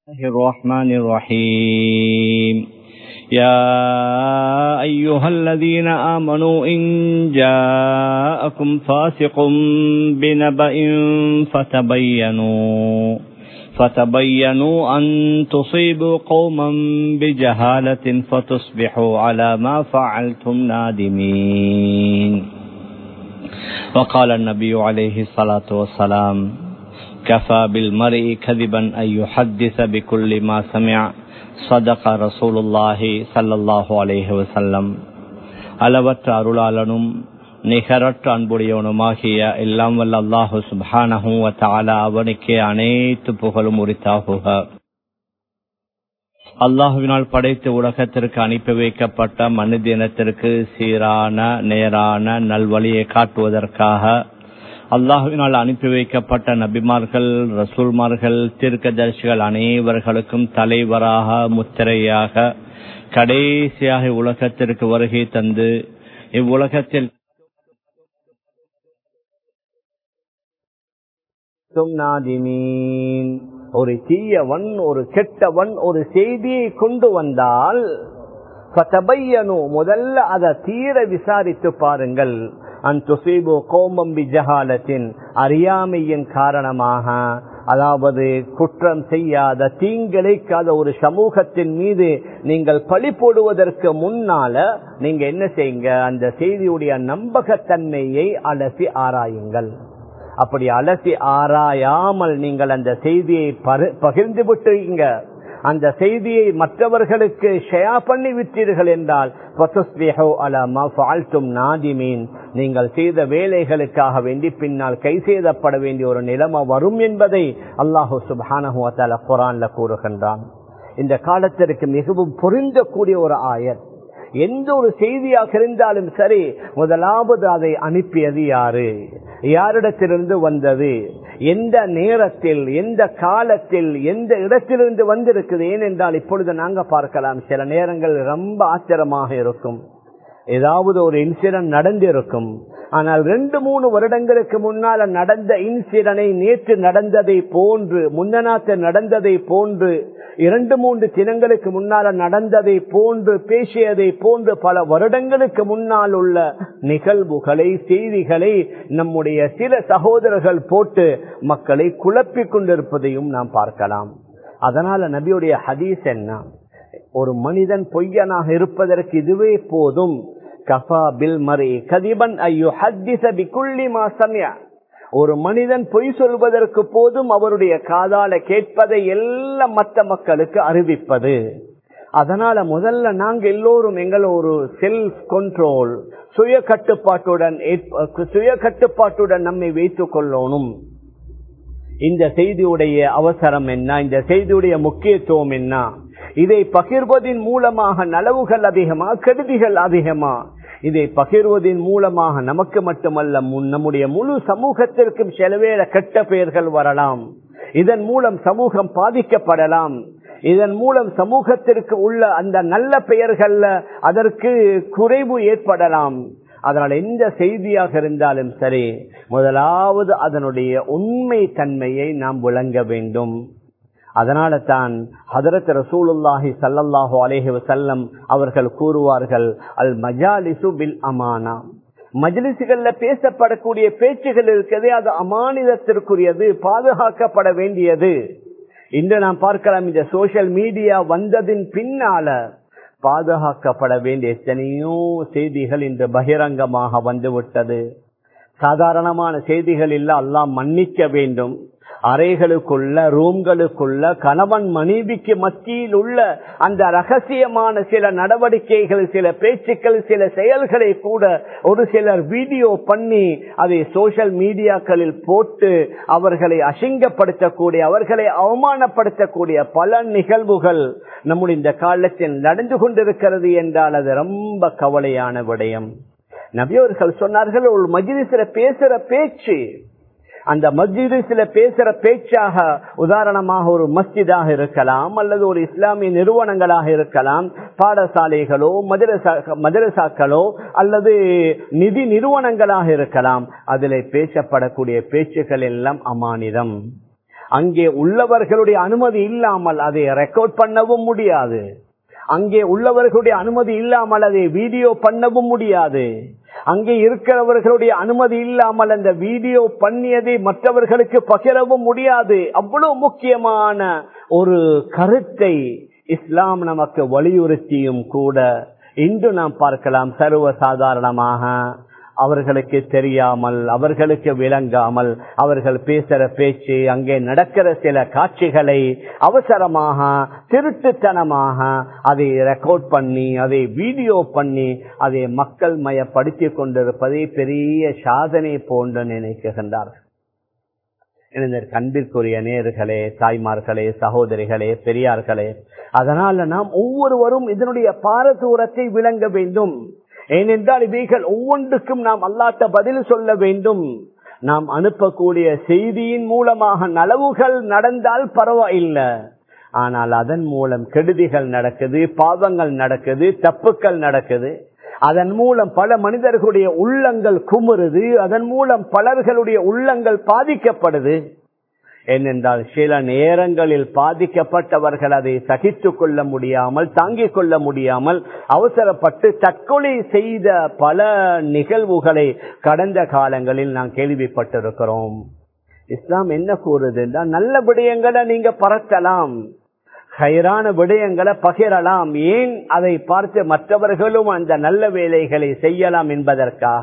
الله الرحمن الرحيم يا أيها الذين آمنوا إن جاءكم فاسق بنبأ فتبينوا فتبينوا أن تصيبوا قوما بجهالة فتصبحوا على ما فعلتم نادمين وقال النبي عليه الصلاة والسلام كفى بالمرء كذبا أن يحدث بكل ما سمع صدق رسول الله صلى الله عليه وسلم அளவற்ற அருளாளனும் நிகரற்ற அன்புடையவனுமாகிய எல்லாம் வல்ல அல்லாஹு சுபானஹூ தாலா அவனுக்கே அனைத்து புகழும் உரித்தாகுக அல்லாஹுவினால் படைத்து உலகத்திற்கு அனுப்பி வைக்கப்பட்ட மனித இனத்திற்கு சீரான நேரான நல்வழியை காட்டுவதற்காக அல்லாஹுவினால் அனுப்பி வைக்கப்பட்ட நபிமார்கள் ரசூல்மார்கள் தீர்க்கதர்சிகள் அனைவர்களுக்கும் தலைவராக முத்திரையாக கடைசியாக உலகத்திற்கு வருகை தந்து இவ்வுலகத்தில் ஒரு தீயவன் ஒரு கெட்டவன் ஒரு செய்தியை கொண்டு வந்தால் முதல்ல அதை தீர விசாரித்து பாருங்கள் அன்துசீபு கோமம்பி ஜஹாலத்தின் அறியாமையின் காரணமாக அதாவது குற்றம் செய்யாத தீங்கிழைக்காத ஒரு சமூகத்தின் மீது நீங்கள் பழி போடுவதற்கு முன்னால நீங்க என்ன செய்யுங்க அந்த செய்தியுடைய நம்பகத்தன்மையை அலசி ஆராயுங்கள் அப்படி அலசி ஆராயாமல் நீங்கள் அந்த செய்தியை பகிர்ந்து விட்டீங்க அந்த செய்தியை மற்றவர்களுக்கு ஷேயா பண்ணி விட்டீர்கள் என்றால் நாதிமீன் நீங்கள் செய்த வேலைகளுக்காக வேண்டி பின்னால் கை செய்தப்பட வேண்டிய ஒரு நிலைமை வரும் என்பதை அல்லாஹு சுபானஹுவத்தால குரான்ல கூறுகின்றான் இந்த காலத்திற்கு மிகவும் பொருந்தக்கூடிய ஒரு ஆயர் எந்த ஒரு செய்தியாக இருந்தாலும் சரி முதலாவது அதை அனுப்பியது யாரு யாரிடத்திலிருந்து வந்தது எந்த நேரத்தில் எந்த காலத்தில் எந்த இடத்திலிருந்து வந்திருக்குது ஏனென்றால் இப்பொழுது நாங்க பார்க்கலாம் சில நேரங்கள் ரொம்ப ஆச்சரியமாக இருக்கும் ஏதாவது ஒரு இன்சிடென்ட் நடந்திருக்கும் ஆனால் ரெண்டு மூணு வருடங்களுக்கு முன்னால நடந்த இன்சிடனை நேற்று நடந்ததை போன்று முன்னநாத்து நடந்ததை போன்று இரண்டு மூன்று தினங்களுக்கு முன்னால நடந்ததை போன்று பேசியதை போன்று பல வருடங்களுக்கு முன்னால் உள்ள நிகழ்வுகளை செய்திகளை நம்முடைய சில சகோதரர்கள் போட்டு மக்களை குழப்பிக் கொண்டிருப்பதையும் நாம் பார்க்கலாம் அதனால நபியுடைய ஹதீஸ் என்ன ஒரு மனிதன் பொய்யனாக இருப்பதற்கு இதுவே போதும் கஃபா பில் மரி கதிபன் ஐயோ ஹத்திச பிகுள்ளி மாசமியா ஒரு மனிதன் பொய் சொல்வதற்கு போதும் அவருடைய காதால கேட்பதை எல்லாம் மற்ற மக்களுக்கு அறிவிப்பது அதனால முதல்ல நாங்க எல்லோரும் எங்கள் ஒரு செல்ஃப் கண்ட்ரோல் சுய கட்டுப்பாட்டுடன் சுய கட்டுப்பாட்டுடன் நம்மை வைத்துக் கொள்ளணும் இந்த செய்தியுடைய அவசரம் என்ன இந்த செய்தியுடைய முக்கியத்துவம் என்ன இதை பகிர்வதின் மூலமாக நலவுகள் அதிகமா கெடுதிகள் அதிகமா இதை பகிர்வதன் மூலமாக நமக்கு மட்டுமல்ல நம்முடைய முழு சமூகத்திற்கும் செலவேற கெட்ட பெயர்கள் வரலாம் இதன் மூலம் சமூகம் பாதிக்கப்படலாம் இதன் மூலம் சமூகத்திற்கு உள்ள அந்த நல்ல பெயர்கள்ல அதற்கு குறைவு ஏற்படலாம் அதனால் எந்த செய்தியாக இருந்தாலும் சரி முதலாவது அதனுடைய உண்மை தன்மையை நாம் விளங்க வேண்டும் அதனால தான் ஹதரத் ரசூலுல்லாஹி சல்லல்லாஹு அலேஹி வசல்லம் அவர்கள் கூறுவார்கள் அல் மஜாலிசு பில் அமானா மஜ்லிசுகள்ல பேசப்படக்கூடிய பேச்சுகள் இருக்கிறதே அது அமானிதத்திற்குரியது பாதுகாக்கப்பட வேண்டியது இன்று நாம் பார்க்கலாம் இந்த சோசியல் மீடியா வந்ததின் பின்னால பாதுகாக்கப்பட வேண்டிய எத்தனையோ செய்திகள் இன்று பகிரங்கமாக வந்துவிட்டது சாதாரணமான செய்திகள் இல்ல எல்லாம் மன்னிக்க வேண்டும் அறைகளுக்குள்ள ரூம்களுக்குள்ள கணவன் மனைவிக்கு மத்தியில் உள்ள அந்த ரகசியமான சில நடவடிக்கைகள் சில பேச்சுக்கள் சில செயல்களை கூட ஒரு சிலர் வீடியோ பண்ணி அதை சோசியல் மீடியாக்களில் போட்டு அவர்களை அசிங்கப்படுத்தக்கூடிய அவர்களை அவமானப்படுத்தக்கூடிய பல நிகழ்வுகள் நம்முடைய இந்த காலத்தில் நடந்து கொண்டிருக்கிறது என்றால் அது ரொம்ப கவலையான விடயம் நபியவர்கள் சொன்னார்கள் ஒரு மஜிலிசில பேசுற பேச்சு அந்த மஸ்ஜிதில் பேசுற பேச்சாக உதாரணமாக ஒரு மஸ்ஜிதாக இருக்கலாம் அல்லது ஒரு இஸ்லாமிய நிறுவனங்களாக இருக்கலாம் பாடசாலைகளோ மதரசா மதரசாக்களோ அல்லது நிதி நிறுவனங்களாக இருக்கலாம் அதில் பேசப்படக்கூடிய பேச்சுக்கள் எல்லாம் அமானிதம் அங்கே உள்ளவர்களுடைய அனுமதி இல்லாமல் அதை ரெக்கார்ட் பண்ணவும் முடியாது அங்கே உள்ளவர்களுடைய அனுமதி இல்லாமல் அதை வீடியோ பண்ணவும் முடியாது அங்கே இருக்கிறவர்களுடைய அனுமதி இல்லாமல் அந்த வீடியோ பண்ணியதை மற்றவர்களுக்கு பகிரவும் முடியாது அவ்வளவு முக்கியமான ஒரு கருத்தை இஸ்லாம் நமக்கு வலியுறுத்தியும் கூட இன்று நாம் பார்க்கலாம் சர்வ சாதாரணமாக அவர்களுக்கு தெரியாமல் அவர்களுக்கு விளங்காமல் அவர்கள் பேசுற பேச்சு அங்கே நடக்கிற சில காட்சிகளை அவசரமாக திருட்டுத்தனமாக அதை ரெக்கார்ட் பண்ணி அதை வீடியோ பண்ணி அதை மக்கள் மயப்படுத்திக் கொண்டிருப்பதை பெரிய சாதனை போன்று நினைக்குகின்றார்கள் எனது அன்பிற்குரிய நேர்களே தாய்மார்களே சகோதரிகளே பெரியார்களே அதனால நாம் ஒவ்வொருவரும் இதனுடைய பாரதூரத்தை விளங்க வேண்டும் ஏனென்றால் இவைகள் ஒவ்வொன்றுக்கும் நாம் அல்லாட்ட பதில் சொல்ல வேண்டும் நாம் அனுப்பக்கூடிய செய்தியின் மூலமாக நலவுகள் நடந்தால் பரவாயில்லை ஆனால் அதன் மூலம் கெடுதிகள் நடக்குது பாவங்கள் நடக்குது தப்புக்கள் நடக்குது அதன் மூலம் பல மனிதர்களுடைய உள்ளங்கள் குமுறுது அதன் மூலம் பலர்களுடைய உள்ளங்கள் பாதிக்கப்படுது ஏனென்றால் சில நேரங்களில் பாதிக்கப்பட்டவர்கள் அதை சகித்துக் கொள்ள முடியாமல் தாங்கிக் கொள்ள முடியாமல் அவசரப்பட்டு தற்கொலை செய்த பல நிகழ்வுகளை கடந்த காலங்களில் நாம் கேள்விப்பட்டிருக்கிறோம் இஸ்லாம் என்ன கூறுது என்றால் நல்ல விடயங்களை நீங்க பறக்கலாம் கயிறான விடயங்களை பகிரலாம் ஏன் அதை பார்த்து மற்றவர்களும் அந்த நல்ல வேலைகளை செய்யலாம் என்பதற்காக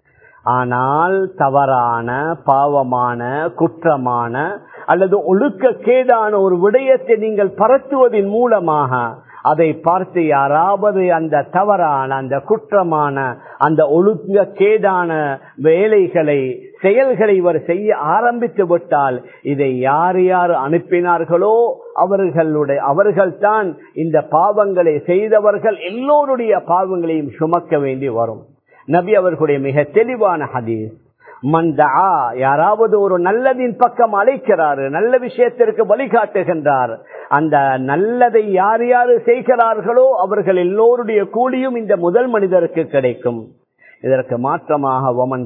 ஆனால் தவறான பாவமான குற்றமான அல்லது ஒழுக்கக்கேடான ஒரு விடயத்தை நீங்கள் பரத்துவதன் மூலமாக அதை பார்த்து யாராவது அந்த தவறான அந்த குற்றமான அந்த ஒழுக்க கேடான வேலைகளை செயல்களை இவர் செய்ய ஆரம்பித்து விட்டால் இதை யார் யார் அனுப்பினார்களோ அவர்களுடைய அவர்கள்தான் இந்த பாவங்களை செய்தவர்கள் எல்லோருடைய பாவங்களையும் சுமக்க வேண்டி வரும் நபி அவர்களுடைய மிக தெளிவான ஹதீஸ் மந்தா யாராவது ஒரு நல்லதின் பக்கம் அழைக்கிறாரு நல்ல விஷயத்திற்கு வழிகாட்டுகின்றார் அந்த நல்லதை யார் யாரு செய்கிறார்களோ அவர்கள் எல்லோருடைய கூலியும் இந்த முதல் மனிதருக்கு கிடைக்கும் இதற்கு மாற்றமாக ஒமன்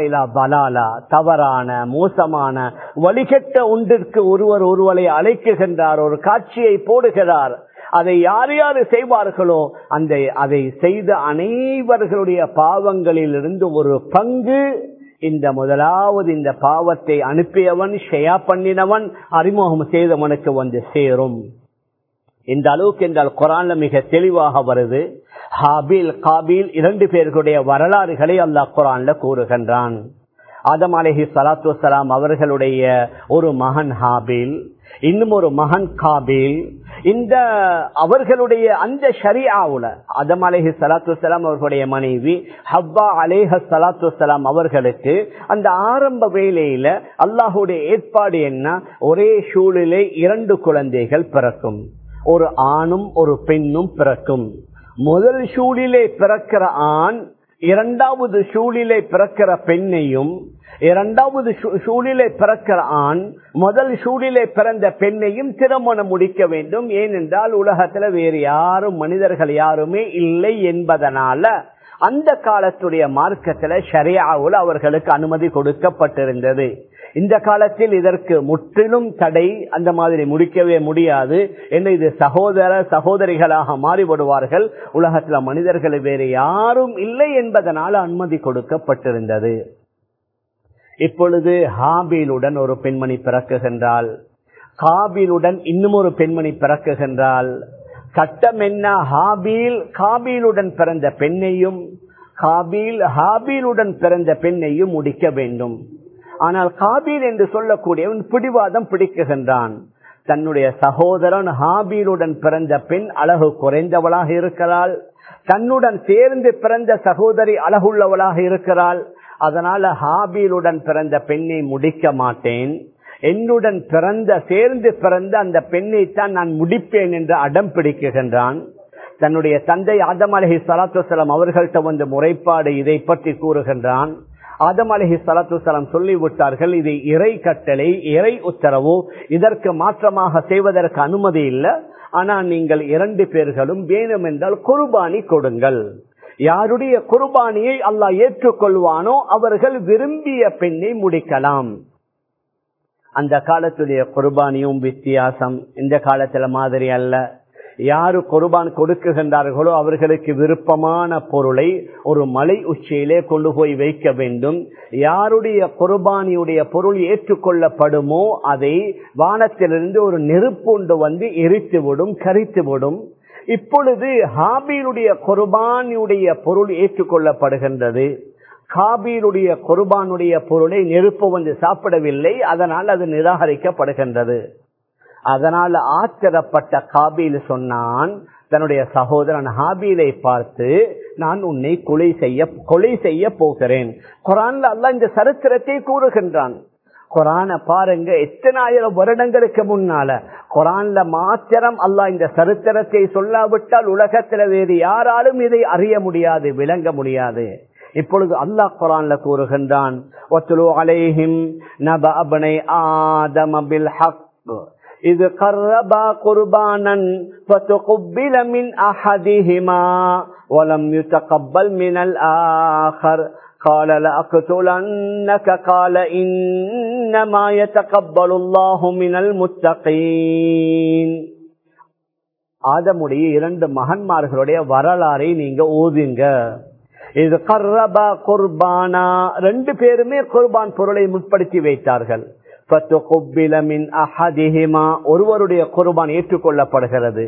பலாலா தவறான மோசமான வழிகட்ட ஒன்றிற்கு ஒருவர் ஒருவரை அழைக்குகின்றார் ஒரு காட்சியை போடுகிறார் அதை யார் யாரு செய்வார்களோ அந்த அதை செய்த அனைவர்களுடைய பாவங்களில் இருந்து ஒரு பங்கு இந்த முதலாவது இந்த பாவத்தை அனுப்பியவன் ஷெயா பண்ணினவன் அறிமுகம் செய்தவனுக்கு வந்து சேரும் இந்த அளவுக்கு என்றால் குரான்ல மிக தெளிவாக வருது ஹாபில் காபில் இரண்டு பேர்களுடைய வரலாறுகளை அல்லாஹ் குரான்ல கூறுகின்றான் ஆதம் அலஹி சலாத்து வலாம் அவர்களுடைய ஒரு மகன் ஹாபில் இன்னும் ஒரு மகன் காபில் இந்த அவர்களுடைய அந்த ஷரியாவுல அதம் அலேஹி சலாத்து வலாம் அவர்களுடைய மனைவி ஹவ்வா அலேஹ சலாத்து வலாம் அவர்களுக்கு அந்த ஆரம்ப வேலையில அல்லாஹுடைய ஏற்பாடு என்ன ஒரே சூழலே இரண்டு குழந்தைகள் பிறக்கும் ஒரு ஆணும் ஒரு பெண்ணும் பிறக்கும் முதல் சூழிலே பிறக்கிற ஆண் இரண்டாவது சூழிலே பிறக்கிற பெண்ணையும் இரண்டாவது சூழிலே பிறக்கிற ஆண் முதல் சூழிலே பிறந்த பெண்ணையும் திருமணம் முடிக்க வேண்டும் ஏனென்றால் உலகத்துல வேறு யாரும் மனிதர்கள் யாருமே இல்லை என்பதனால அந்த காலத்துடைய மார்க்கத்துல ஷரியாவில் அவர்களுக்கு அனுமதி கொடுக்கப்பட்டிருந்தது இந்த காலத்தில் இதற்கு முற்றிலும் தடை அந்த மாதிரி முடிக்கவே முடியாது என்று இது சகோதர சகோதரிகளாக மாறிவிடுவார்கள் உலகத்துல மனிதர்கள் வேறு யாரும் இல்லை என்பதனால் அனுமதி கொடுக்கப்பட்டிருந்தது இப்பொழுது ஹாபீலுடன் ஒரு பெண்மணி பிறக்குகின்றால் காபீலுடன் இன்னும் ஒரு பெண்மணி பிறக்குகின்றால் சட்டம் என்ன ஹாபீல் காபீலுடன் பிறந்த பெண்ணையும் காபீல் ஹாபீலுடன் பிறந்த பெண்ணையும் முடிக்க வேண்டும் ஆனால் காபீல் என்று சொல்லக்கூடியவன் பிடிவாதம் பிடிக்குகின்றான் தன்னுடைய சகோதரன் ஹாபீலுடன் பிறந்த பெண் அழகு குறைந்தவளாக இருக்கிறாள் தன்னுடன் சேர்ந்து பிறந்த சகோதரி அழகுள்ளவளாக இருக்கிறாள் அதனால ஹாபீலுடன் பிறந்த பெண்ணை முடிக்க மாட்டேன் என்னுடன் பிறந்த சேர்ந்து பிறந்த அந்த பெண்ணைத்தான் நான் முடிப்பேன் என்று அடம் பிடிக்குகின்றான் தன்னுடைய தந்தை ஆதம் அலஹி சலாத்துசலம் அவர்கள்ட்ட வந்து முறைப்பாடு இதை பற்றி கூறுகின்றான் ஆதம் அலஹி சலாத்துசலாம் சொல்லிவிட்டார்கள் இது இறை கட்டளை இறை உத்தரவு இதற்கு மாற்றமாக செய்வதற்கு அனுமதி இல்லை ஆனால் நீங்கள் இரண்டு பேர்களும் வேணும் என்றால் குர்பானி கொடுங்கள் யாருடைய குர்பானியை அல்லாஹ் ஏற்றுக்கொள்வானோ அவர்கள் விரும்பிய பெண்ணை முடிக்கலாம் அந்த காலத்துடைய குர்பானியும் வித்தியாசம் இந்த காலத்துல மாதிரி அல்ல யாரு குர்பான் கொடுக்குகின்றார்களோ அவர்களுக்கு விருப்பமான பொருளை ஒரு மலை உச்சியிலே கொண்டு போய் வைக்க வேண்டும் யாருடைய குர்பானியுடைய பொருள் ஏற்றுக்கொள்ளப்படுமோ அதை வானத்திலிருந்து ஒரு நெருப்புண்டு வந்து எரித்துவிடும் கரித்துவிடும் இப்பொழுது ஹாபீலுடைய குர்பானியுடைய பொருள் ஏற்றுக்கொள்ளப்படுகின்றது காபீலுடைய குர்பானுடைய பொருளை நெருப்பு வந்து சாப்பிடவில்லை அதனால் அது நிராகரிக்கப்படுகின்றது அதனால் ஆச்சரப்பட்ட காபீல் சொன்னான் தன்னுடைய சகோதரன் ஹாபீலை பார்த்து நான் உன்னை கொலை செய்ய கொலை செய்ய போகிறேன் குரான்ல அல்ல இந்த சரித்திரத்தை கூறுகின்றான் குரான பாருங்க எத்தனாயிரம் வருடங்களுக்கு முன்னால குரான்ல மாத்திரம் அல்லாஹ் இந்த சரித்திரத்தை சொல்லாவிட்டால் உலகத்துல வேறு யாராலும் இதை அறிய முடியாது விளங்க முடியாது இப்பொழுது அல்லாஹ் குரான்ல கூறுகின்றான் ஒத்துலு அலைஹிம் நப அபனை ஆதம பில் ஹக் إذ قربا قربانا فتقبل من أحدهما ولم يتقبل من الآخر قال لأقتلنك قال إنما يتقبل الله من المتقين ஆதமுடைய இரண்டு மகன்மார்களுடைய வரலாறை நீங்க ஓதுங்க இது கர்ரபா குர்பானா ரெண்டு பேருமே குர்பான் பொருளை முற்படுத்தி வைத்தார்கள் ஒருவருடைய குர்பான் ஏற்றுக்கொள்ளப்படுகிறது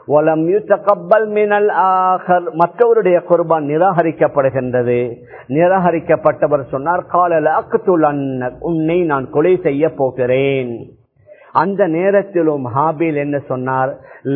மற்றவருடைய குர்பான் நிராகரிக்கப்படுகின்றது நிராகரிக்கப்பட்டவர் சொன்னார் காலல அக்குத்துல் உன்னை நான் கொலை செய்ய போகிறேன் அந்த நேரத்திலும் ஹாபில் என்ன சொன்னார்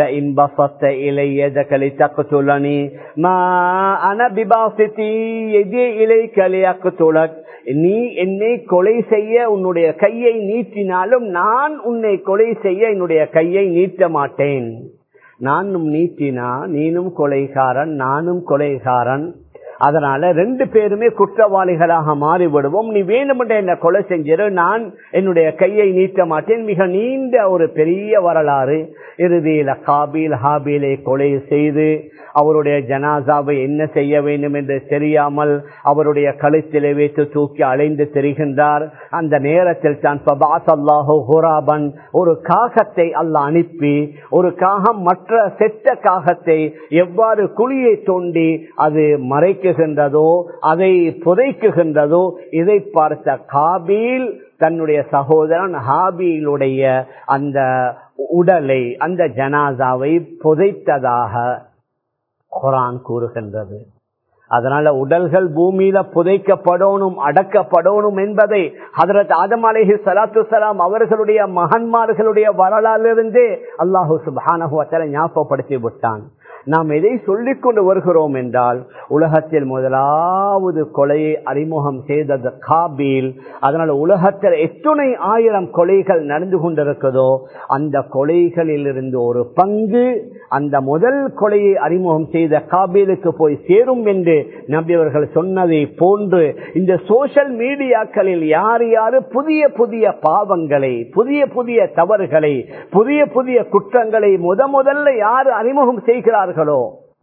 நீ என்னை கொலை செய்ய உன்னுடைய கையை நீட்டினாலும் நான் உன்னை கொலை செய்ய என்னுடைய கையை நீட்ட மாட்டேன் நானும் நீட்டினா நீனும் கொலைகாரன் நானும் கொலைகாரன் அதனால ரெண்டு பேருமே குற்றவாளிகளாக மாறிவிடுவோம் நீ வேணுமென்ற என்ன கொலை செஞ்சிரு நான் என்னுடைய கையை நீட்ட மாட்டேன் மிக நீண்ட ஒரு பெரிய வரலாறு இறுதியில காபீல் ஹாபீலை கொலை செய்து அவருடைய ஜனாசாவை என்ன செய்ய வேண்டும் என்று தெரியாமல் அவருடைய கழுத்திலே வைத்து தூக்கி அலைந்து தெரிகின்றார் அந்த நேரத்தில் தான் ஹுராபன் ஒரு காகத்தை அல்ல அனுப்பி ஒரு காகம் மற்ற செத்த காகத்தை எவ்வாறு குழியை தோண்டி அது மறைக்குகின்றதோ அதை புதைக்குகின்றதோ இதை பார்த்த காபீல் தன்னுடைய சகோதரன் ஹாபீலுடைய அந்த உடலை அந்த ஜனாசாவை புதைத்ததாக குரான் கூறுகின்றது அதனால உடல்கள் பூமியில புதைக்கப்படணும் அடக்கப்படணும் என்பதை ஹதரத் ஆதம் அலேஹி சலாத்து சலாம் அவர்களுடைய மகன்மார்களுடைய வரலாறிலிருந்தே அல்லாஹூ சுபானகுவத்தலை ஞாபகப்படுத்தி விட்டான் நாம் எதை சொல்லிக் கொண்டு வருகிறோம் என்றால் உலகத்தில் முதலாவது கொலையை அறிமுகம் செய்தது காபீல் அதனால் உலகத்தில் எத்துணை ஆயிரம் கொலைகள் நடந்து கொண்டிருக்கிறதோ அந்த கொலைகளில் இருந்து ஒரு பங்கு அந்த முதல் கொலையை அறிமுகம் செய்த காபீலுக்கு போய் சேரும் என்று நம்பியவர்கள் சொன்னதை போன்று இந்த சோசியல் மீடியாக்களில் யார் யாரு புதிய புதிய பாவங்களை புதிய புதிய தவறுகளை புதிய புதிய குற்றங்களை முத முதல்ல யார் அறிமுகம் செய்கிறார்களோ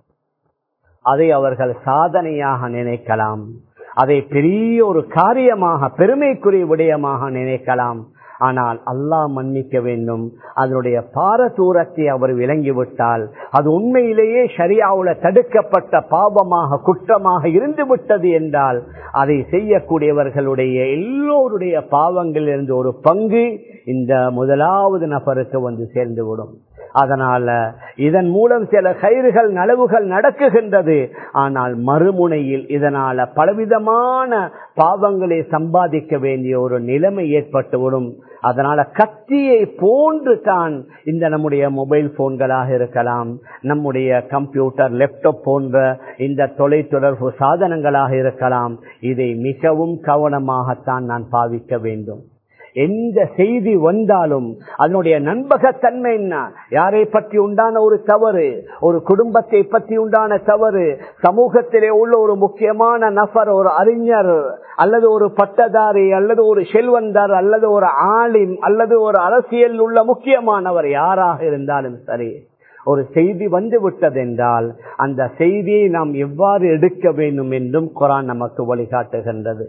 அதை அவர்கள் சாதனையாக நினைக்கலாம் அதை பெரிய ஒரு காரியமாக பெருமைக்குரிய விடயமாக நினைக்கலாம் ஆனால் அல்லாஹ் மன்னிக்க வேண்டும் அதனுடைய பாரதூரத்தை அவர் விளங்கிவிட்டால் அது உண்மையிலேயே ஷரியாவுல தடுக்கப்பட்ட பாவமாக குற்றமாக இருந்து விட்டது என்றால் அதை செய்யக்கூடியவர்களுடைய எல்லோருடைய பாவங்களிலிருந்து ஒரு பங்கு இந்த முதலாவது நபருக்கு வந்து சேர்ந்துவிடும் அதனால இதன் மூலம் சில கயிறுகள் நலவுகள் நடக்குகின்றது ஆனால் மறுமுனையில் இதனால பலவிதமான பாவங்களை சம்பாதிக்க வேண்டிய ஒரு நிலைமை ஏற்பட்டுவிடும் அதனால கத்தியை போன்று தான் இந்த நம்முடைய மொபைல் போன்களாக இருக்கலாம் நம்முடைய கம்ப்யூட்டர் லேப்டாப் போன்ற இந்த தொலைத்தொடர்பு சாதனங்களாக இருக்கலாம் இதை மிகவும் கவனமாகத்தான் நான் பாவிக்க வேண்டும் எந்த செய்தி வந்தாலும் அதனுடைய நண்பகத்தன்மை என்ன யாரை பற்றி உண்டான ஒரு தவறு ஒரு குடும்பத்தை பற்றி உண்டான தவறு சமூகத்திலே உள்ள ஒரு முக்கியமான நபர் ஒரு அறிஞர் அல்லது ஒரு பட்டதாரி அல்லது ஒரு செல்வந்தர் அல்லது ஒரு ஆலிம் அல்லது ஒரு அரசியல் உள்ள முக்கியமானவர் யாராக இருந்தாலும் சரி ஒரு செய்தி வந்து விட்டதென்றால் அந்த செய்தியை நாம் எவ்வாறு எடுக்க வேண்டும் என்றும் குரான் நமக்கு வழிகாட்டுகின்றது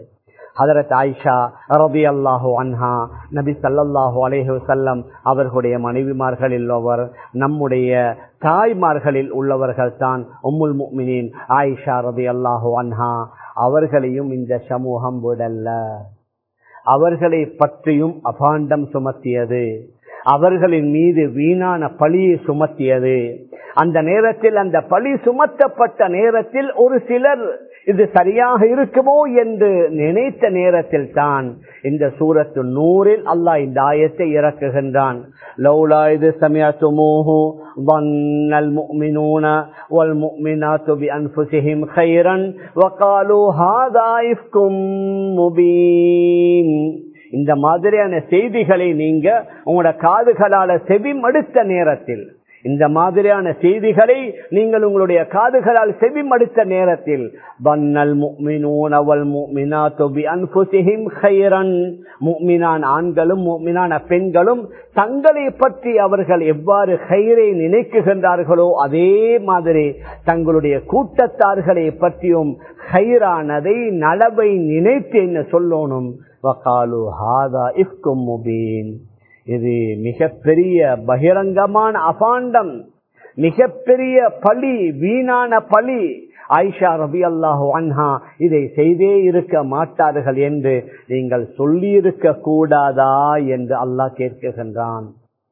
ஹதரத் ஆயிஷா ரபி அல்லாஹு அன்ஹா நபி சல்லல்லாஹு அலேஹு செல்லம் அவர்களுடைய மனைவிமார்களில் உள்ளவர் நம்முடைய தாய்மார்களில் உள்ளவர்கள் தான் உம்முல் முக்மினின் ஆயிஷா ரபி அல்லாஹு அன்ஹா அவர்களையும் இந்த சமூகம் விடல்ல அவர்களை பற்றியும் அபாண்டம் சுமத்தியது அவர்களின் மீது வீணான பழியை சுமத்தியது அந்த நேரத்தில் அந்த பழி சுமத்தப்பட்ட நேரத்தில் ஒரு சிலர் இது சரியாக இருக்குமோ என்று நினைத்த நேரத்தில் தான் இந்த சூரத்து நூறில் அல்லாஹ் இந்த ஆயத்தை இறக்குகின்றான் லௌலா இது சமயத்துமோஹு ظن المؤمنون والمؤمنات بأنفسهم خيرا وقالوا هذا إفك مبين இந்த மாதிரியான செய்திகளை நீங்க உங்களோட காதுகளால செவி மடுத்த நேரத்தில் இந்த மாதிரியான செய்திகளை நீங்கள் உங்களுடைய காதுகளால் செவி மடுத்த நேரத்தில் வன்னல் முக்மினூனவல் முக்மினாத்துபி அன்புசிஹிம் ஹைரன் முக்மினான் ஆண்களும் முக்மினான பெண்களும் தங்களை பற்றி அவர்கள் எவ்வாறு ஹைரை நினைக்குகின்றார்களோ அதே மாதிரி தங்களுடைய கூட்டத்தார்களை பற்றியும் ஹைரானதை நலவை நினைத்து என்ன சொல்லணும் வகாலு ஹாதா இஃப்கும் முபீன் இது மிகப்பெரிய பகிரங்கமான அபாண்டம் மிகப்பெரிய பழி வீணான பழி ஆயிஷா ரபி அல்லாஹு அன்ஹா இதை செய்தே இருக்க மாட்டார்கள் என்று நீங்கள் சொல்லியிருக்க கூடாதா என்று அல்லாஹ் கேட்குகின்றான்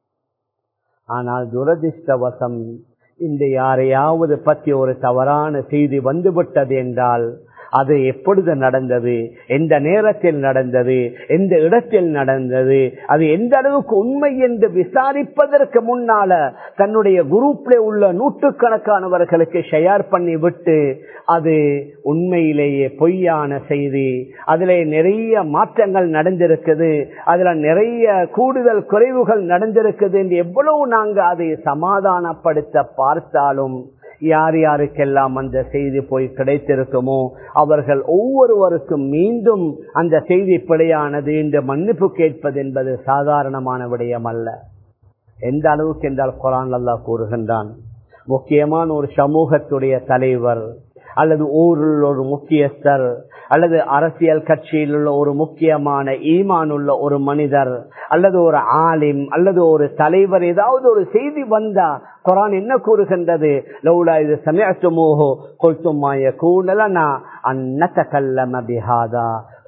ஆனால் துரதிருஷ்டவசம் இந்த யாரையாவது பற்றி ஒரு தவறான செய்தி வந்துவிட்டது என்றால் அது எப்பொழுது நடந்தது எந்த நேரத்தில் நடந்தது எந்த இடத்தில் நடந்தது அது எந்த அளவுக்கு உண்மை என்று விசாரிப்பதற்கு முன்னால தன்னுடைய குரூப்ல உள்ள நூற்றுக்கணக்கானவர்களுக்கு ஷேர் பண்ணி விட்டு அது உண்மையிலேயே பொய்யான செய்தி அதுல நிறைய மாற்றங்கள் நடந்திருக்குது அதுல நிறைய கூடுதல் குறைவுகள் நடந்திருக்குது என்று எவ்வளவு நாங்க அதை சமாதானப்படுத்த பார்த்தாலும் யார் யாருக்கெல்லாம் அந்த செய்தி போய் கிடைத்திருக்குமோ அவர்கள் ஒவ்வொருவருக்கும் மீண்டும் அந்த செய்தி பிழையானது என்று மன்னிப்பு கேட்பது என்பது சாதாரணமான விடயம் அல்ல எந்த அளவுக்கு என்றால் குரான் அல்லா கூறுகின்றான் முக்கியமான ஒரு சமூகத்துடைய தலைவர் அல்லது ஊரில் ஒரு முக்கியஸ்தர் அல்லது அரசியல் கட்சியில் உள்ள ஒரு முக்கியமான ஈமான் உள்ள ஒரு மனிதர் அல்லது ஒரு ஆலிம் அல்லது ஒரு தலைவர் ஏதாவது ஒரு செய்தி வந்தா குரான் என்ன கூறுகின்றது லவுலா இது சமயத்துமோஹோ கொல்துமாய கூடலனா அன்னதகல்லம பிஹாதா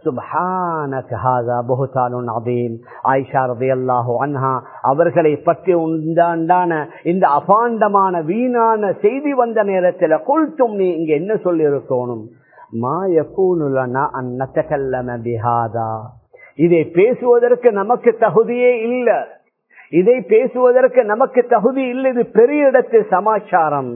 அவர்களை பற்றி உண்டான இந்த அபாண்டமான வீணான செய்தி வந்த நேரத்தில் கொல்தும் நீ இங்க என்ன சொல்லி இருக்கணும் இதை பேசுவதற்கு நமக்கு தகுதியே இல்லை இதை பேசுவதற்கு நமக்கு தகுதி இல்லை இது பெரிய இடத்து சமாச்சாரம்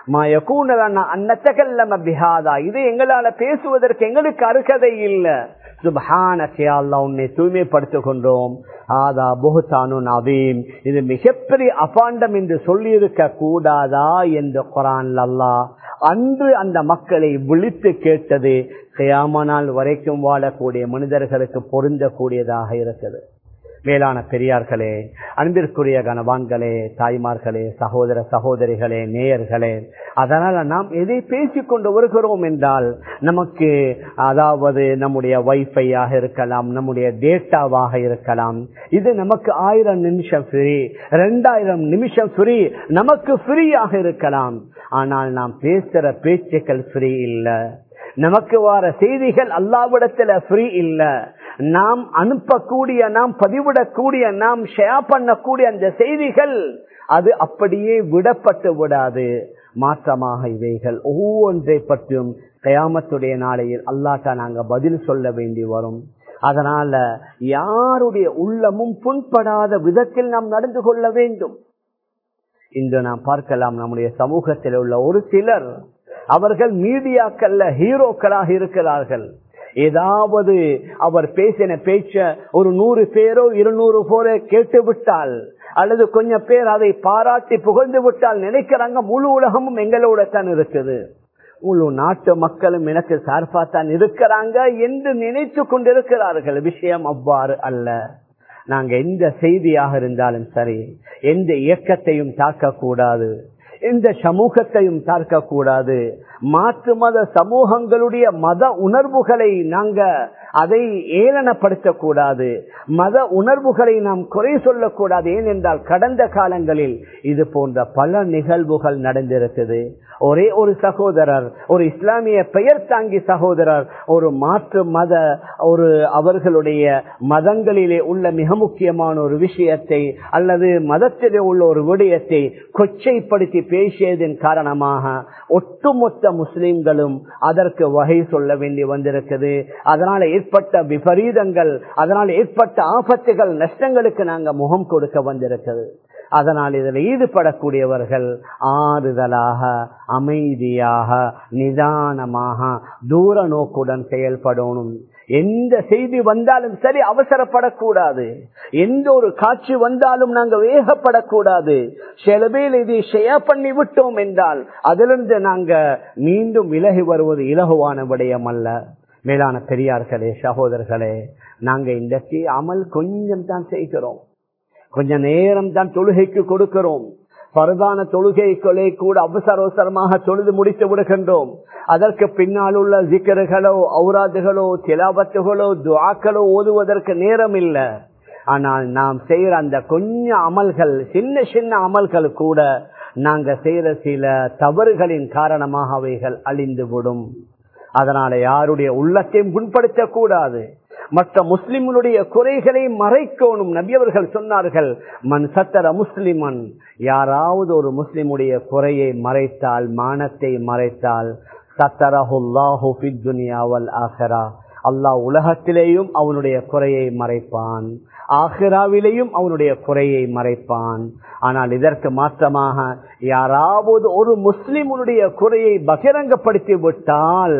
இது எங்களால பேசுவதற்கு எங்களுக்கு அருகதை இல்லை உன்னை தூய்மைப்படுத்துகின்றோம் ஆதா புகுத்தானு நவீம் இது மிகப்பெரிய அபாண்டம் என்று சொல்லியிருக்க கூடாதா என்று குரான் அல்லா அன்று அந்த மக்களை விழித்து கேட்டது கயாமனால் வரைக்கும் வாழக்கூடிய மனிதர்களுக்கு பொருந்தக்கூடியதாக இருக்குது மேலான பெரியார்களே அன்பிற்குரிய கனவான்களே தாய்மார்களே சகோதர சகோதரிகளே நேயர்களே அதனால நாம் எதை பேசிக் கொண்டு வருகிறோம் என்றால் நமக்கு அதாவது நம்முடைய வைஃபையாக இருக்கலாம் நம்முடைய டேட்டாவாக இருக்கலாம் இது நமக்கு ஆயிரம் நிமிஷம் ஃப்ரீ ரெண்டாயிரம் நிமிஷம் ஃப்ரீ நமக்கு ஃப்ரீயாக இருக்கலாம் ஆனால் நாம் பேசுற பேச்சுக்கள் ஃப்ரீ இல்லை நமக்கு வர செய்திகள் அல்லாவிடத்துல ஃப்ரீ இல்ல நாம் அனுப்பக்கூடிய நாம் பதிவிடக்கூடிய நாம் ஷேர் பண்ணக்கூடிய அந்த செய்திகள் அது அப்படியே விடப்பட்டு விடாது மாற்றமாக இவைகள் ஒவ்வொன்றை பற்றியும் கயாமத்துடைய நாளையில் அல்லாட்டா நாங்க பதில் சொல்ல வேண்டி வரும் அதனால யாருடைய உள்ளமும் புண்படாத விதத்தில் நாம் நடந்து கொள்ள வேண்டும் இன்று நாம் பார்க்கலாம் நம்முடைய சமூகத்தில் உள்ள ஒரு சிலர் அவர்கள் மீடியாக்கள்ல ஹீரோக்களாக இருக்கிறார்கள் ஏதாவது அவர் பேசின பேச்ச ஒரு நூறு பேரோ இருநூறு பேரோ கேட்டு விட்டால் அல்லது கொஞ்சம் பேர் அதை பாராட்டி புகழ்ந்து விட்டால் நினைக்கிறாங்க முழு உலகமும் எங்களோட தான் இருக்குது முழு நாட்டு மக்களும் எனக்கு சார்பா தான் இருக்கிறாங்க என்று நினைத்து கொண்டிருக்கிறார்கள் விஷயம் அவ்வாறு அல்ல நாங்க எந்த செய்தியாக இருந்தாலும் சரி எந்த இயக்கத்தையும் தாக்கக்கூடாது எந்த சமூகத்தையும் தாக்கக்கூடாது மாற்று மத சமூகங்களுடைய மத உணர்வுகளை நாங்க அதை ஏளனப்படுத்தக்கூடாது மத உணர்வுகளை நாம் குறை சொல்லக்கூடாது ஏனென்றால் கடந்த காலங்களில் இது போன்ற பல நிகழ்வுகள் நடந்திருக்குது ஒரே ஒரு சகோதரர் ஒரு இஸ்லாமிய பெயர் தாங்கி சகோதரர் ஒரு மாற்று மத ஒரு அவர்களுடைய மதங்களிலே உள்ள மிக முக்கியமான ஒரு விஷயத்தை அல்லது மதத்திலே உள்ள ஒரு விடயத்தை கொச்சைப்படுத்தி பேசியதன் காரணமாக ஒட்டுமொத்த முஸ்லிம்களும் அதற்கு வகை சொல்ல வேண்டி வந்திருக்குது அதனால ஏற்பட்ட விபரீதங்கள் அதனால் ஏற்பட்ட ஆபத்துகள் நஷ்டங்களுக்கு நாங்க முகம் கொடுக்க வந்திருக்கிறது அதனால் இதில் ஈடுபடக்கூடியவர்கள் ஆறுதலாக அமைதியாக நிதானமாக தூர நோக்குடன் செயல்படணும் எந்த செய்தி வந்தாலும் சரி அவசரப்படக்கூடாது எந்த ஒரு காட்சி வந்தாலும் நாங்க வேகப்படக்கூடாது சில பேர் இதை ஷேர் பண்ணி விட்டோம் என்றால் அதிலிருந்து நாங்க மீண்டும் விலகி வருவது இலகுவான விடயம் அல்ல மேலான பெரியார்களே சகோதரர்களே நாங்க இன்றைக்கு அமல் கொஞ்சம் தான் செய்கிறோம் கொஞ்ச நேரம் தான் தொழுகைக்கு கொடுக்கிறோம் பரதான தொழுகைகளை கூட அவசர அவசரமாக தொழுது முடித்து விடுகின்றோம் அதற்கு பின்னால் உள்ள ஜிக்கர்களோ ஔராதுகளோ திலாபத்துகளோ துவாக்களோ ஓதுவதற்கு நேரம் இல்லை ஆனால் நாம் செய்யற அந்த கொஞ்சம் அமல்கள் சின்ன சின்ன அமல்கள் கூட நாங்க செய்யற சில தவறுகளின் காரணமாக அவைகள் அழிந்துவிடும் அதனால யாருடைய உள்ளத்தையும் புண்படுத்த கூடாது மற்ற முஸ்லிம்களுடைய குறைகளை மறைக்கணும் நபியவர்கள் சொன்னார்கள் மண் சத்தர முஸ்லிமன் யாராவது ஒரு முஸ்லிமுடைய குறையை மறைத்தால் மானத்தை மறைத்தால் சத்தரஹுல்லாஹுல் ஆஹரா அல்லாஹ் உலகத்திலேயும் அவனுடைய குறையை மறைப்பான் ஆஹிராவிலேயும் அவனுடைய குறையை மறைப்பான் ஆனால் இதற்கு மாற்றமாக யாராவது ஒரு முஸ்லிமுடைய குறையை பகிரங்கப்படுத்தி விட்டால்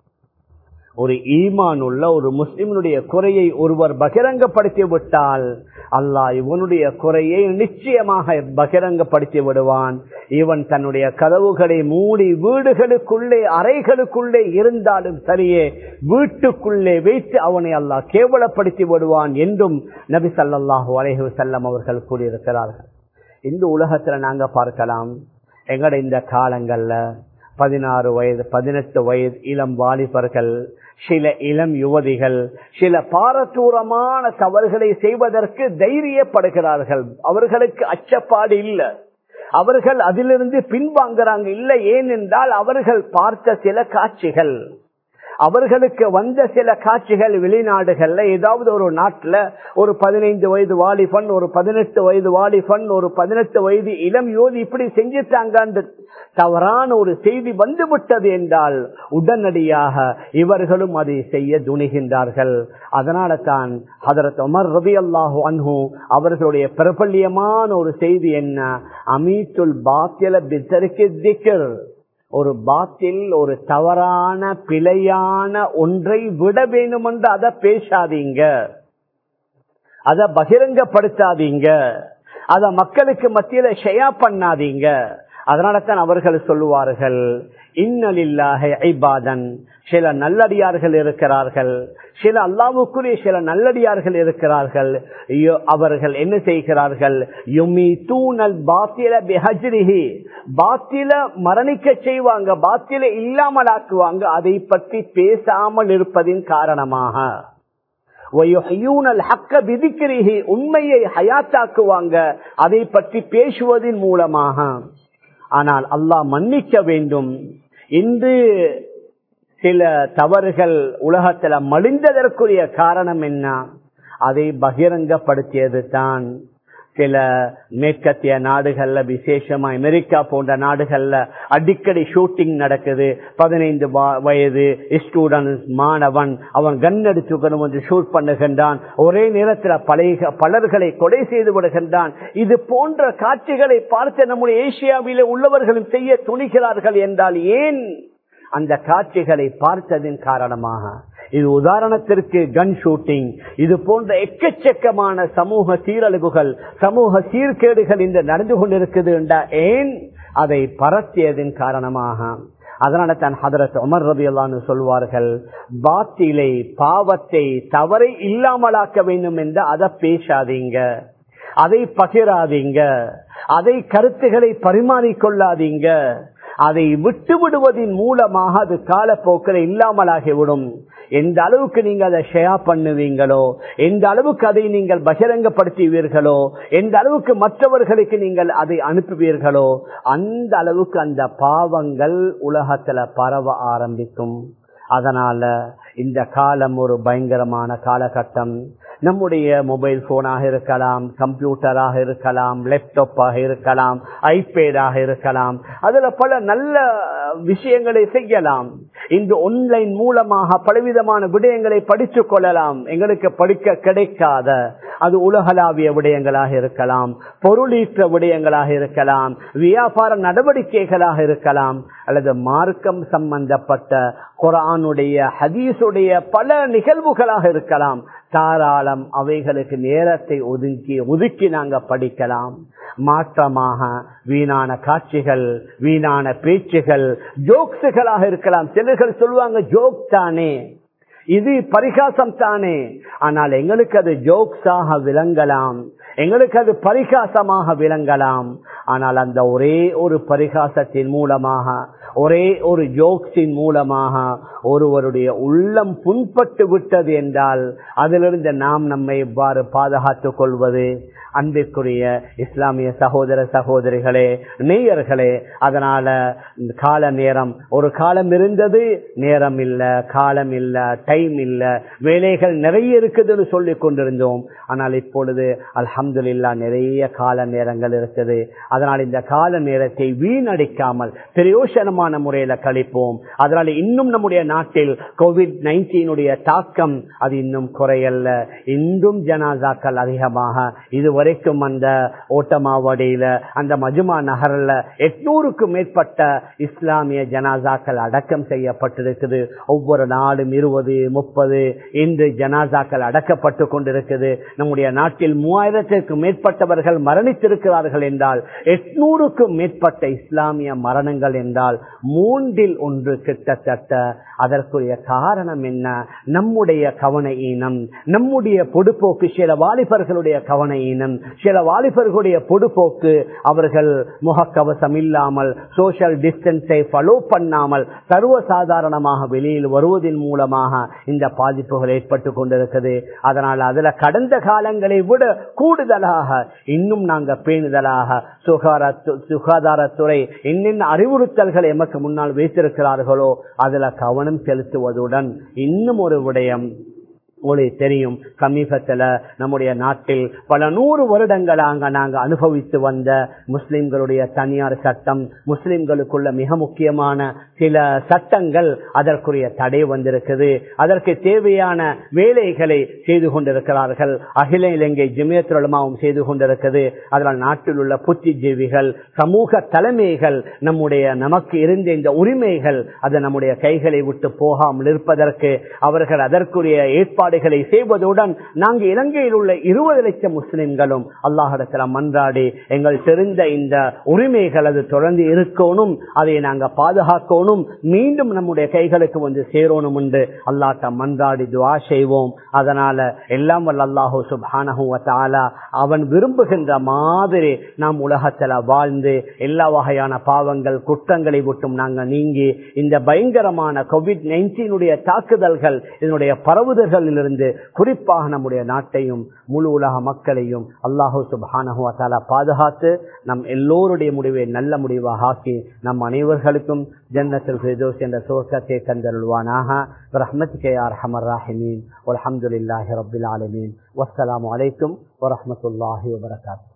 ஒரு ஈமான் உள்ள ஒரு முஸ்லிம்னுடைய குறையை ஒருவர் பகிரங்கப்படுத்தி விட்டால் அல்லாஹ் இவனுடைய குறையை நிச்சயமாக பகிரங்கப்படுத்தி விடுவான் இவன் தன்னுடைய கதவுகளை மூடி வீடுகளுக்குள்ளே அறைகளுக்குள்ளே இருந்தாலும் சரியே வீட்டுக்குள்ளே வைத்து அவனை அல்லாஹ் கேவலப்படுத்தி விடுவான் என்றும் நபி சல்லாஹூ அலைஹு செல்லம் அவர்கள் கூறியிருக்கிறார்கள் இந்த உலகத்துல நாங்க பார்க்கலாம் எங்கட இந்த காலங்கள்ல பதினாறு வயது பதினெட்டு வயது இளம் வாலிபர்கள் சில இளம் யுவதிகள் சில பாரதூரமான தவறுகளை செய்வதற்கு தைரியப்படுகிறார்கள் அவர்களுக்கு அச்சப்பாடு இல்லை அவர்கள் அதிலிருந்து பின்வாங்குறாங்க இல்லை ஏனென்றால் அவர்கள் பார்த்த சில காட்சிகள் அவர்களுக்கு வந்த சில காட்சிகள் வெளிநாடுகள்ல ஏதாவது ஒரு நாட்டுல ஒரு பதினைந்து வயது வாலிபன் ஒரு பதினெட்டு வயது வாலிபன் ஒரு பதினெட்டு வயது இளம் யோதி இப்படி செஞ்சிட்டாங்க அந்த தவறான ஒரு செய்தி வந்துவிட்டது என்றால் உடனடியாக இவர்களும் அதை செய்ய துணிகின்றார்கள் அதனால தான் ஹதரத் உமர் ரபி அல்லாஹு அன்ஹு அவர்களுடைய பிரபல்யமான ஒரு செய்தி என்ன அமீத்துல் பாத்தியல பித்தருக்கு திக்கர் ஒரு பாத்தில் ஒரு தவறான பிழையான ஒன்றை விட வேணும் என்று அதை பேசாதீங்க அதை பகிரங்கப்படுத்தாதீங்க அத மக்களுக்கு மத்தியில ஷெயா பண்ணாதீங்க அதனால தான் அவர்கள் சொல்லுவார்கள் இன்னலில்லாக ஐபாதன் சில நல்லடியார்கள் இருக்கிறார்கள் சில அல்லாவுக்குரிய சில நல்லடியார்கள் இருக்கிறார்கள் அவர்கள் என்ன செய்கிறார்கள் யுமி தூணல் பாத்தில பிஹஜ்ரிஹி பாத்தில மரணிக்க செய்வாங்க பாத்தில இல்லாமல் ஆக்குவாங்க அதை பற்றி பேசாமல் இருப்பதின் காரணமாக உண்மையை ஹயாத்தாக்குவாங்க அதை பற்றி பேசுவதன் மூலமாக ஆனால் அல்லாஹ் மன்னிக்க வேண்டும் இன்று சில தவறுகள் உலகத்துல மடிந்ததற்குரிய காரணம் என்ன அதை பகிரங்கப்படுத்தியது தான் சில மேற்கத்திய நாடுகள்ல விசேஷமா அமெரிக்கா போன்ற நாடுகள்ல அடிக்கடி ஷூட்டிங் நடக்குது பதினைந்து வயது ஸ்டூடெண்ட் மாணவன் அவன் கன் எடுத்துக்கணும் என்று ஷூட் பண்ணுகின்றான் ஒரே நேரத்தில் பழைய பலர்களை கொலை செய்து விடுகின்றான் இது போன்ற காட்சிகளை பார்த்து நம்முடைய ஏசியாவில உள்ளவர்களும் செய்ய துணிகிறார்கள் என்றால் ஏன் அந்த காட்சிகளை பார்த்ததின் காரணமாக இது உதாரணத்திற்கு கன் ஷூட்டிங் இது போன்ற எக்கச்சக்கமான சமூக சீரழிவுகள் சமூக சீர்கேடுகள் இன்று நடந்து கொண்டிருக்குது என்றா ஏன் அதை பரத்தியதின் காரணமாக அதனால தான் ஹதரத் உமர் ரபி அல்லான்னு சொல்வார்கள் பாத்திலை பாவத்தை தவறை இல்லாமலாக்க வேண்டும் என்று அதை பேசாதீங்க அதை பகிராதீங்க அதை கருத்துக்களை பரிமாறிக்கொள்ளாதீங்க அதை விட்டு விடுவதன் மூலமாக அது காலப்போக்கில் இல்லாமலாகிவிடும் எந்த அளவுக்கு நீங்க அதை ஷேர் பண்ணுவீங்களோ எந்த அளவுக்கு அதை நீங்கள் பகிரங்கப்படுத்துவீர்களோ எந்த அளவுக்கு மற்றவர்களுக்கு நீங்கள் அதை அனுப்புவீர்களோ அந்த அளவுக்கு அந்த பாவங்கள் உலகத்துல பரவ ஆரம்பிக்கும் அதனால இந்த காலம் ஒரு பயங்கரமான காலகட்டம் நம்முடைய மொபைல் போனாக இருக்கலாம் கம்ப்யூட்டராக இருக்கலாம் லேப்டாப்பாக இருக்கலாம் ஐபேடாக இருக்கலாம் அதுல பல நல்ல விஷயங்களை செய்யலாம் இந்த ஒன்லைன் மூலமாக பலவிதமான விடயங்களை படித்துக் கொள்ளலாம் எங்களுக்கு படிக்க கிடைக்காத அது உலகளாவிய விடயங்களாக இருக்கலாம் பொருளீற்ற விடயங்களாக இருக்கலாம் வியாபார நடவடிக்கைகளாக இருக்கலாம் அல்லது மார்க்கம் சம்பந்தப்பட்ட குரானுடைய ஹதீஸுடைய பல நிகழ்வுகளாக இருக்கலாம் தாராளம் அவைகளுக்கு நேரத்தை ஒதுக்கி ஒதுக்கி நாங்க படிக்கலாம் மாற்றமாக வீணான காட்சிகள் வீணான பேச்சுகள் ஜோக்ஸுகளாக இருக்கலாம் சிலர்கள் சொல்லுவாங்க ஜோக் தானே இது பரிகாசம் தானே ஆனால் எங்களுக்கு அது ஜோக்ஸாக விளங்கலாம் எங்களுக்கு அது பரிகாசமாக விளங்கலாம் ஆனால் அந்த ஒரே ஒரு பரிகாசத்தின் மூலமாக ஒரே ஒரு ஜோக்ஸின் மூலமாக ஒருவருடைய உள்ளம் புண்பட்டு விட்டது என்றால் அதிலிருந்து நாம் நம்மை எவ்வாறு பாதுகாத்துக் கொள்வது அன்பிற்குரிய இஸ்லாமிய சகோதர சகோதரிகளே நேயர்களே அதனால கால நேரம் ஒரு காலம் இருந்தது நேரம் இல்ல காலம் இல்ல டைம் இல்ல வேலைகள் நிறைய இருக்குதுன்னு சொல்லி கொண்டிருந்தோம் ஆனால் இப்பொழுது அல்ஹம்துலில்லா நிறைய கால நேரங்கள் இருக்குது அதனால் இந்த கால நேரத்தை வீணடிக்காமல் பிரயோசனமான முறையில கழிப்போம் அதனால இன்னும் நம்முடைய நாட்டில் கோவிட் நைன்டீனுடைய தாக்கம் அது இன்னும் குறையல்ல இன்றும் ஜனாசாக்கள் அதிகமாக இதுவரைக்கும் அந்த ஓட்டமாவடியில அந்த மஜுமா நகர்ல எட்நூறுக்கும் மேற்பட்ட இஸ்லாமிய ஜனாசாக்கள் அடக்கம் செய்யப்பட்டிருக்குது ஒவ்வொரு நாளும் இருபது முப்பது இன்று ஜனாசாக்கள் அடக்கப்பட்டு கொண்டிருக்குது நம்முடைய நாட்டில் மூவாயிரத்திற்கும் மேற்பட்டவர்கள் மரணித்திருக்கிறார்கள் என்றால் எட்நூறுக்கும் மேற்பட்ட இஸ்லாமிய மரணங்கள் என்றால் மூன்றில் ஒன்று கிட்டத்தட்ட அதற்குரிய காரணம் என்ன நம்முடைய கவன ஈனம் நம்முடைய பொடுப்போக்கு சில வாலிபர்களுடைய கவன ஈனம் சில வாலிபர்களுடைய பொடுப்போக்கு அவர்கள் முகக்கவசம் இல்லாமல் சோசியல் டிஸ்டன்ஸை ஃபாலோ பண்ணாமல் சர்வசாதாரணமாக வெளியில் வருவதன் மூலமாக இந்த பாதிப்புகள் ஏற்பட்டு கொண்டிருக்கிறது அதனால் அதுல கடந்த காலங்களை விட கூடுதலாக இன்னும் நாங்க பேணுதலாக சுகாதார சுகாதாரத்துறை என்னென்ன அறிவுறுத்தல்கள் எமக்கு முன்னால் வைத்திருக்கிறார்களோ அதுல கவனம் செலுத்துவதுடன் இன்னும் ஒரு விடயம் உங்களுக்கு தெரியும் சமீபத்துல நம்முடைய நாட்டில் பல நூறு வருடங்களாக நாங்க அனுபவித்து வந்த முஸ்லிம்களுடைய தனியார் சட்டம் முஸ்லிம்களுக்குள்ள மிக முக்கியமான சில சட்டங்கள் அதற்குரிய தடை வந்திருக்குது அதற்கு தேவையான வேலைகளை செய்து கொண்டிருக்கிறார்கள் அகில இலங்கை ஜிமியத்துலமாவும் செய்து கொண்டிருக்கிறது அதனால் நாட்டில் உள்ள புத்திஜீவிகள் சமூக தலைமைகள் நம்முடைய நமக்கு இருந்த இந்த உரிமைகள் அது நம்முடைய கைகளை விட்டு போகாமல் இருப்பதற்கு அவர்கள் அதற்குரிய ஏற்பாடு ஏற்பாடுகளை செய்வதுடன் நாங்கள் இலங்கையில் உள்ள இருபது லட்சம் முஸ்லிம்களும் அல்லாஹிடத்தில் மன்றாடி எங்கள் தெரிந்த இந்த உரிமைகள் அது தொடர்ந்து இருக்கணும் அதை நாங்கள் பாதுகாக்கணும் மீண்டும் நம்முடைய கைகளுக்கு வந்து சேரணும் என்று அல்லாட்ட மன்றாடி துவா செய்வோம் அதனால எல்லாம் வல்ல அல்லாஹூ சுபானஹூ அவன் விரும்புகின்ற மாதிரி நாம் உலகத்துல வாழ்ந்து எல்லா வகையான பாவங்கள் குற்றங்களை விட்டும் நாங்கள் நீங்கி இந்த பயங்கரமான கோவிட் நைன்டீனுடைய தாக்குதல்கள் இதனுடைய பரவுதல்களில் இருந்து குறிப்பாக நம்முடைய நாட்டையும் முழு உலக மக்களையும் அல்லாஹூ சுபானஹுவத்தாலா பாதுகாத்து நம் எல்லோருடைய முடிவை நல்ல முடிவாக ஆக்கி நம் அனைவர்களுக்கும் ஜன்னத்தில் ஃபிர்தோஸ் என்ற சுவர்க்கத்தை தந்தருள்வானாக ரஹ்மத்துக்கே அர்ஹமர் ராஹிமீன் அல்ஹம்துலில்லாஹி ரப்பில் ஆலமீன் வஸ்ஸலாமு அலைக்கும் வரஹ்மத்துல்லாஹி வபரகாத்துஹு